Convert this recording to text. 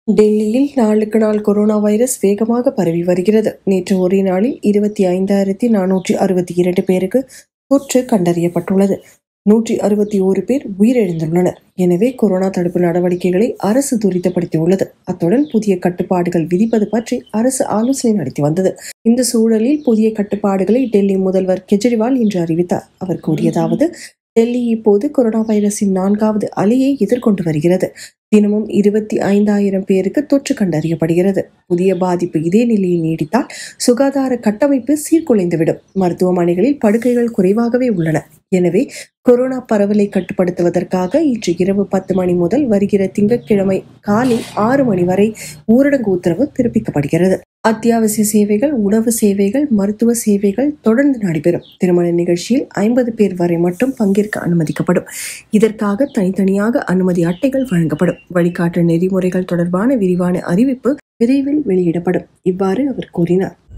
டெல்லியில் நாளுக்கு நாள் கொரோனா வைரஸ் வேகமாக பரவி வருகிறது நேற்று ஒரே நாளில் இருபத்தி ஐந்தாயிரத்தி நானூற்றி அறுபத்தி இரண்டு பேருக்கு தொற்று கண்டறியப்பட்டுள்ளது நூற்றி அறுபத்தி ஓரு பேர் உயிரிழந்துள்ளனர் எனவே கொரோனா தடுப்பு நடவடிக்கைகளை அரசு துரிதப்படுத்தியுள்ளது அத்துடன் புதிய கட்டுப்பாடுகள் விதிப்பது பற்றி அரசு ஆலோசனை நடத்தி வந்தது இந்த சூழலில் புதிய கட்டுப்பாடுகளை டெல்லி முதல்வர் கெஜ்ரிவால் இன்று அறிவித்தார் அவர் கூறியதாவது டெல்லி இப்போது கொரோனா வைரஸின் நான்காவது அலையை எதிர்கொண்டு வருகிறது தினமும் இருபத்தி ஐந்தாயிரம் பேருக்கு தொற்று கண்டறியப்படுகிறது புதிய பாதிப்பு இதே நிலையில் நீடித்தால் சுகாதார கட்டமைப்பு சீர்குலைந்துவிடும் மருத்துவமனைகளில் படுக்கைகள் குறைவாகவே உள்ளன எனவே கொரோனா பரவலை கட்டுப்படுத்துவதற்காக இன்று இரவு பத்து மணி முதல் வருகிற திங்கட்கிழமை காலை ஆறு மணி வரை ஊரடங்கு உத்தரவு பிறப்பிக்கப்படுகிறது அத்தியாவசிய சேவைகள் உணவு சேவைகள் மருத்துவ சேவைகள் தொடர்ந்து நடைபெறும் திருமண நிகழ்ச்சியில் ஐம்பது பேர் வரை மட்டும் பங்கேற்க அனுமதிக்கப்படும் இதற்காக தனித்தனியாக அனுமதி அட்டைகள் வழங்கப்படும் வழிகாட்டு நெறிமுறைகள் தொடர்பான விரிவான அறிவிப்பு விரைவில் வெளியிடப்படும் இவ்வாறு அவர் கூறினார்